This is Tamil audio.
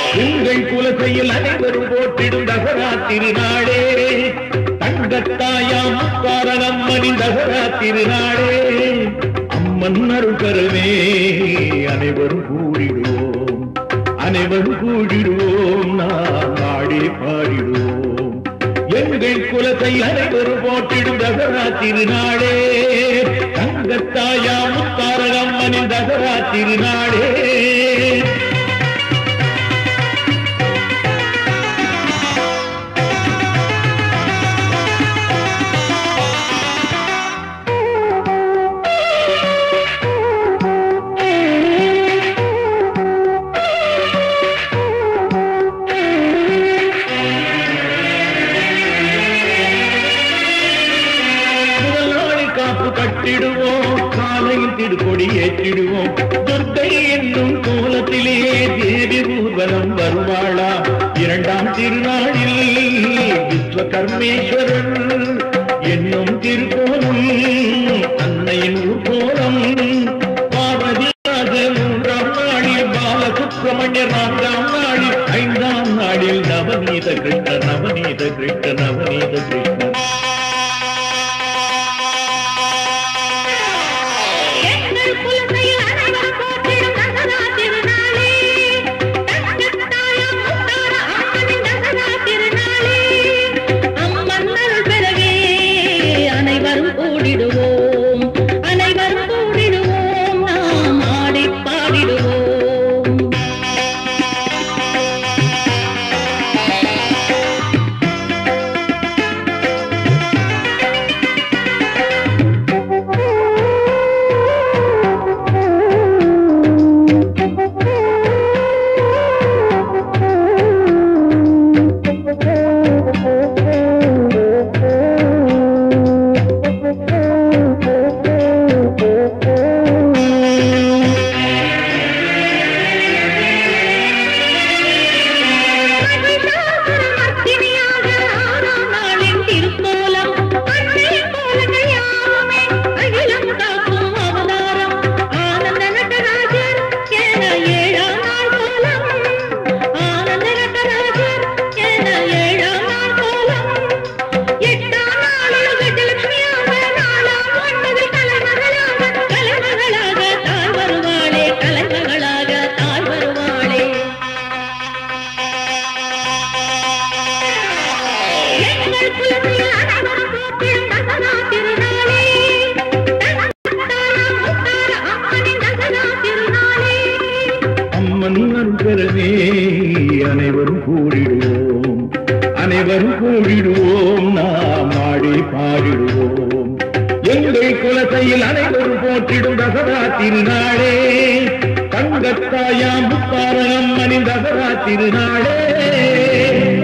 உங்கள் குலசையில் அனைவரும் போற்றிடும் தசரா திருநாளே தங்கத்தாயா முத்தாரணம்மனின் தசரா திருநாளே அம்மன் அருள் பெறவே அனைவரும் கூடிடுவோம் அனைவரும் கூடிடுவோம் நாம் ஆடி பாடிடுவோம் எங்கள் குலத்தை அனைவரும் போற்றிடும் தசரா திருநாளே தங்கத்தாயா முத்தாரணம்மனின் தசரா திருநாளே முதல் நாளில் காப்பு கட்டிடுவோம் காலையில் திருக்கொடி ஏற்றிடுவோம் துர்க்கை என்னும் கோலத்திலே தேவி ஊர்வலம் வருவாளா இரண்டாம் திருநாளில் விஸ்வகர்மேஸ்வரன் என்னும் திருக்கோலம் அன்னையின் ஊர்கோலம் பார்வதியாக மூன்றாம் நாளில் பாலசுப்பிரமணியர் நான்காம் நாளில் ஐந்தாம் நாளில் நவநீத கிருஷ்ண நவநீத கிருஷ்ண நவநீத கிருஷ்ண எங்கள் குலத்தையில் அனைவரும் போற்றிடும் தசரா திருநாளே தங்கத்தாயம் முத்தார அம்மனின் தசரா திருநாளே அம்மன் அருள் பெறவே அனைவரும் கூடிடுவோம் அனைவரும் கூடிடுவோம் நாம் ஆடி பாடிடுவோம் மகிஷாசுரமர்த்தினியாக ஆறாம் நாளின் திருக்கோலம் அன்னை கோலங்கள் யாவுமே அகிலம் காக்கும் அவதாரம் ஆனந்த நடராஜர் என ஏழாம் நாள் கோலம் ஆனந்த நடராஜர் என ஏழாம் நாள் கோலம் எட்டாம் நாளில் கஜலட்சுமியாக நாலாம் ஒன்பதில் கலைமகளாக கலைமகளாக தாய் வருவாளே கலைமகளாக தாய் வருவாளே எங்கள் குலத்தில் அனைவரும் போற்றிடும் தசரா திருநாளே தங்கத்தாரம் முத்தார அம்மனின் தசரா திருநாளே அம்மன் அருள் பெறவே அனைவரும் கூடிடுவோம் அனைவரும் கூடிடுவோம் நாம் ஆடி பாடிடுவோம் எங்கள் குலத்தையில் அனைவரும் போற்றிடும் தசரா திருநாளே தங்கத்தாயா முத்தாரணம் மணி தசரா திருநாளே